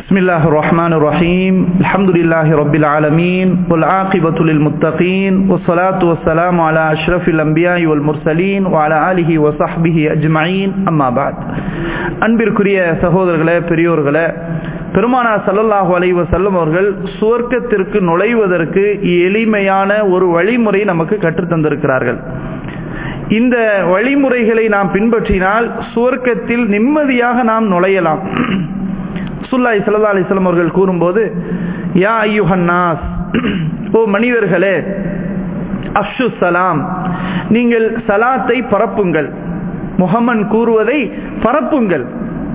بسم الله الرحمن الرحيم الحمد لله رب العالمين والعاقبة للمتقين والصلاة والسلام على أشرف الأنبياء والمرسلين وعلى آله وصحبه أجمعين أما بعد அன்பிற்குரிய சகோதரர்களே பெரியோர்களே பெருமானா சல்லல்லாஹு அலைவ செல்லம் அவர்கள் சுவர்க்கத்திற்கு நுழைவதற்கு எளிமையான ஒரு வழிமுறை நமக்கு கற்றுத்தந்திருக்கிறார்கள் இந்த வழிமுறைகளை நாம் பின்பற்றினால் சுவர்க்கத்தில் நிம்மதியாக நாம் நுழையலாம் சுல்லாய் சல்லா அலிஸ்லாம் அவர்கள் கூறும்போது யா ஐயுஹன்னாஸ் ஓ மனிதர்களே அப்ஷு சலாம் நீங்கள் சலாத்தை பரப்புங்கள் முகமன் கூறுவதை பரப்புங்கள்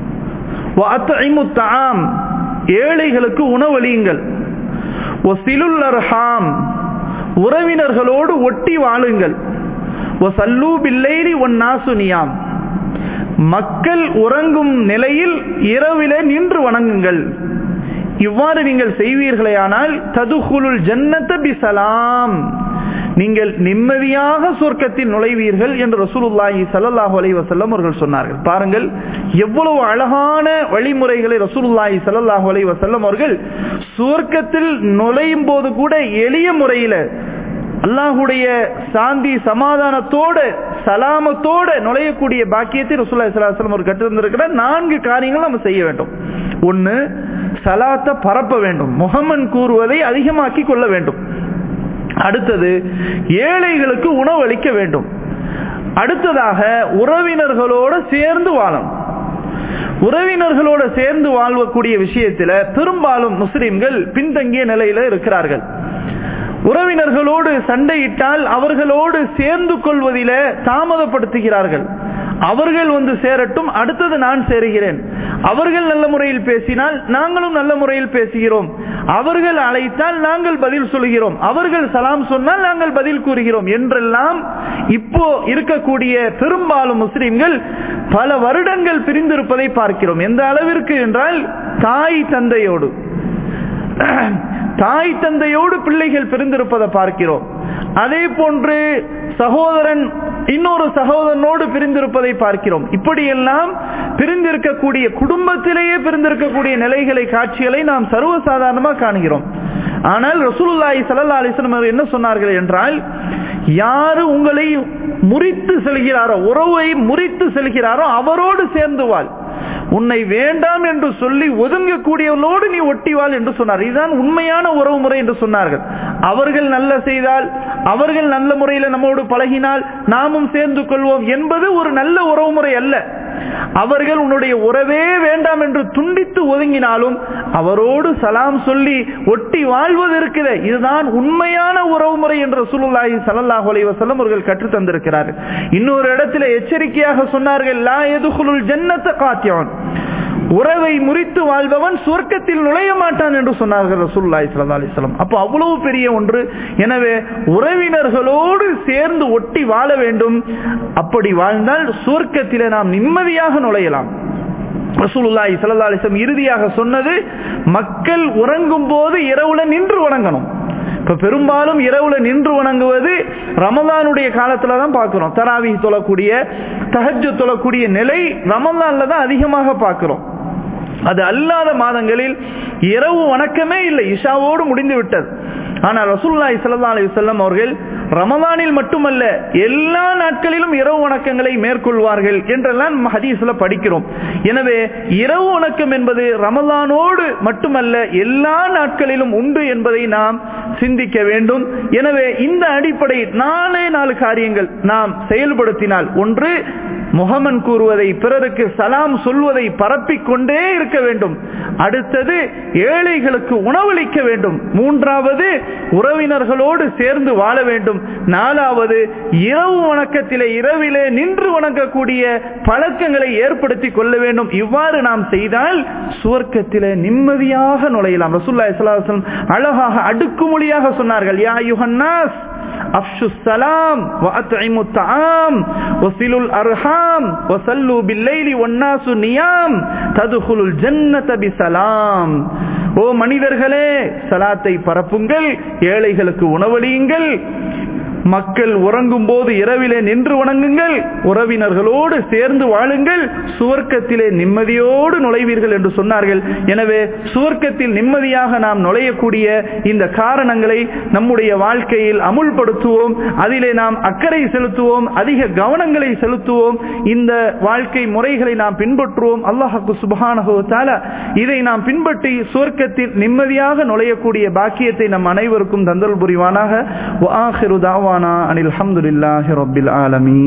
தாம் ஏழைகளுக்கு உணவளியுங்கள் அர்ஹாம் உறவினர்களோடு ஒட்டி வாழுங்கள் சல்லூ பில்லைரி ஒன் நாசுனியாம் மக்கள் உறங்கும் நிலையில் இரவிலே நின்று வணங்குங்கள் இவ்வாறு நீங்கள் செய்வீர்களேயானால் ததுகுலுல் ஜன்னத பிசலாம் நீங்கள் நிம்மதியாக சொர்க்கத்தில் நுழைவீர்கள் என்று ரசூலுல்லாஹி சல்லாஹூ அலி வசல்லம் அவர்கள் சொன்னார்கள் பாருங்கள் எவ்வளவு அழகான வழிமுறைகளை ரசூலுல்லாஹி சல்லாஹூ அலி வசல்லம் அவர்கள் சுவர்க்கத்தில் நுழையும் போது கூட எளிய முறையில் அல்லாஹுடைய சாந்தி சமாதானத்தோடு சலாமத்தோட நுழையக்கூடிய பாக்கியத்தை ரசூல்லா இஸ்லாம் ஒரு கட்டிருந்திருக்கிற நான்கு காரியங்கள் நம்ம செய்ய வேண்டும் ஒன்னு சலாத்தை பரப்ப வேண்டும் முகமன் கூறுவதை அதிகமாக்கி கொள்ள வேண்டும் அடுத்தது ஏழைகளுக்கு உணவளிக்க வேண்டும் அடுத்ததாக உறவினர்களோடு சேர்ந்து வாழும் உறவினர்களோடு சேர்ந்து வாழ்வக்கூடிய விஷயத்தில் பெரும்பாலும் முஸ்லிம்கள் பின்தங்கிய நிலையில இருக்கிறார்கள் உறவினர்களோடு சண்டையிட்டால் அவர்களோடு சேர்ந்து கொள்வதில தாமதப்படுத்துகிறார்கள் அவர்கள் வந்து சேரட்டும் அடுத்தது நான் சேருகிறேன் அவர்கள் நல்ல முறையில் பேசினால் நாங்களும் நல்ல முறையில் பேசுகிறோம் அவர்கள் அழைத்தால் நாங்கள் பதில் சொல்கிறோம் அவர்கள் சலாம் சொன்னால் நாங்கள் பதில் கூறுகிறோம் என்றெல்லாம் இப்போ இருக்கக்கூடிய பெரும்பாலும் முஸ்லிம்கள் பல வருடங்கள் பிரிந்திருப்பதை பார்க்கிறோம் எந்த அளவிற்கு என்றால் தாய் தந்தையோடு தாய் தந்தையோடு பிள்ளைகள் பிரிந்திருப்பதை பார்க்கிறோம் அதே போன்று சகோதரன் இன்னொரு சகோதரனோடு பிரிந்திருப்பதை பார்க்கிறோம் இப்படியெல்லாம் பிரிந்திருக்கக்கூடிய குடும்பத்திலேயே பிரிந்திருக்கக்கூடிய நிலைகளை காட்சிகளை நாம் சர்வசாதாரணமாக காணுகிறோம் ஆனால் ரசூலுல்லாஹி சல்லா அலிஸ்லம் என்ன சொன்னார்கள் என்றால் யாரு உங்களை முறித்து செல்கிறாரோ உறவை முறித்து செல்கிறாரோ அவரோடு சேர்ந்து வாழ் உன்னை வேண்டாம் என்று சொல்லி ஒதுங்கக்கூடியவர்களோடு நீ ஒட்டிவாள் என்று சொன்னார் இதுதான் உண்மையான உறவு முறை என்று சொன்னார்கள் அவர்கள் நல்ல செய்தால் அவர்கள் நல்ல முறையில் நம்மோடு பழகினால் நாமும் சேர்ந்து கொள்வோம் என்பது ஒரு நல்ல உறவு முறை அல்ல அவர்கள் உன்னுடைய உறவே வேண்டாம் என்று துண்டித்து ஒதுங்கினாலும் அவரோடு சலாம் சொல்லி ஒட்டி வாழ்வது இருக்குது இதுதான் உண்மையான உறவு முறை என்று சுல்லாஹி சல்லாஹ் அலைவசல்லம் அவர்கள் கற்றுத் தந்திருக்கிறார்கள் இன்னொரு இடத்துல எச்சரிக்கையாக சொன்னார்கள் லா எதுகுலுல் ஜன்னத்த காத்தியவன் உறவை முறித்து வாழ்பவன் சொர்க்கத்தில் நுழைய மாட்டான் என்று சொன்னார்கள் ரசூல்லாய் சல்லா அலிஸ்லாம் அப்போ அவ்வளவு பெரிய ஒன்று எனவே உறவினர்களோடு சேர்ந்து ஒட்டி வாழ வேண்டும் அப்படி வாழ்ந்தால் சொர்க்கத்திலே நாம் நிம்மதியாக நுழையலாம் ரசூலுல்லாஹி சல்லா அலிஸ்லாம் இறுதியாக சொன்னது மக்கள் உறங்கும் போது இரவுல நின்று வணங்கணும் இப்ப பெரும்பாலும் இரவுல நின்று வணங்குவது ரமதானுடைய காலத்துல தான் பார்க்கிறோம் தராவி தொழக்கூடிய தகஜ தொழக்கூடிய நிலை ரமதான்ல தான் அதிகமாக பார்க்கிறோம் அது அல்லாத மாதங்களில் இரவு வணக்கமே இல்லை இஷாவோடு முடிந்து விட்டது ஆனால் ரசூல்லாய் சல்லா அலி வல்லம் அவர்கள் ரமதானில் மட்டுமல்ல எல்லா நாட்களிலும் இரவு வணக்கங்களை மேற்கொள்வார்கள் என்றெல்லாம் ஹதீஸ்ல படிக்கிறோம் எனவே இரவு வணக்கம் என்பது ரமதானோடு மட்டுமல்ல எல்லா நாட்களிலும் உண்டு என்பதை நாம் சிந்திக்க வேண்டும் எனவே இந்த அடிப்படை நாலே நாலு காரியங்கள் நாம் செயல்படுத்தினால் ஒன்று முகமன் கூறுவதை பிறருக்கு சலாம் சொல்வதை பரப்பிக் கொண்டே இருக்க வேண்டும் அடுத்தது ஏழைகளுக்கு உணவளிக்க வேண்டும் மூன்றாவது உறவினர்களோடு சேர்ந்து வாழ வேண்டும் நாலாவது இரவு வணக்கத்திலே இரவிலே நின்று வணங்கக்கூடிய பழக்கங்களை ஏற்படுத்தி கொள்ள வேண்டும் இவ்வாறு நாம் செய்தால் சுவர்க்கத்திலே நிம்மதியாக நுழையலாம் ரசூல்லா இஸ்லாம் அழகாக அடுக்குமொழியாக சொன்னார்கள் யா யுஹன்னாஸ் أفشوا السلام وأطعموا الطعام وصلوا الأرحام وصلوا بالليل والناس نيام تدخلوا الجنة بسلام ஓ மனிதர்களே சலாத்தை பரப்புங்கள் ஏழைகளுக்கு உணவளியுங்கள் மக்கள் உறங்கும் போது இரவிலே நின்று வணங்குங்கள் உறவினர்களோடு சேர்ந்து வாழுங்கள் சுவர்க்கத்திலே நிம்மதியோடு நுழைவீர்கள் என்று சொன்னார்கள் எனவே சுவர்க்கத்தில் நிம்மதியாக நாம் நுழையக்கூடிய இந்த காரணங்களை நம்முடைய வாழ்க்கையில் அமுல்படுத்துவோம் அதிலே நாம் அக்கறை செலுத்துவோம் அதிக கவனங்களை செலுத்துவோம் இந்த வாழ்க்கை முறைகளை நாம் பின்பற்றுவோம் அல்லாஹு சுபஹானஹு தஆலா இதை நாம் பின்பற்றி சுவர்க்கத்தில் நிம்மதியாக நுழையக்கூடிய பாக்கியத்தை நம் அனைவருக்கும் தந்தல் புரிவானாக வ ஆஹிரு தாவானா அனில் அல்ஹம்துலில்லாஹி ரப்பில் ஆலமீன்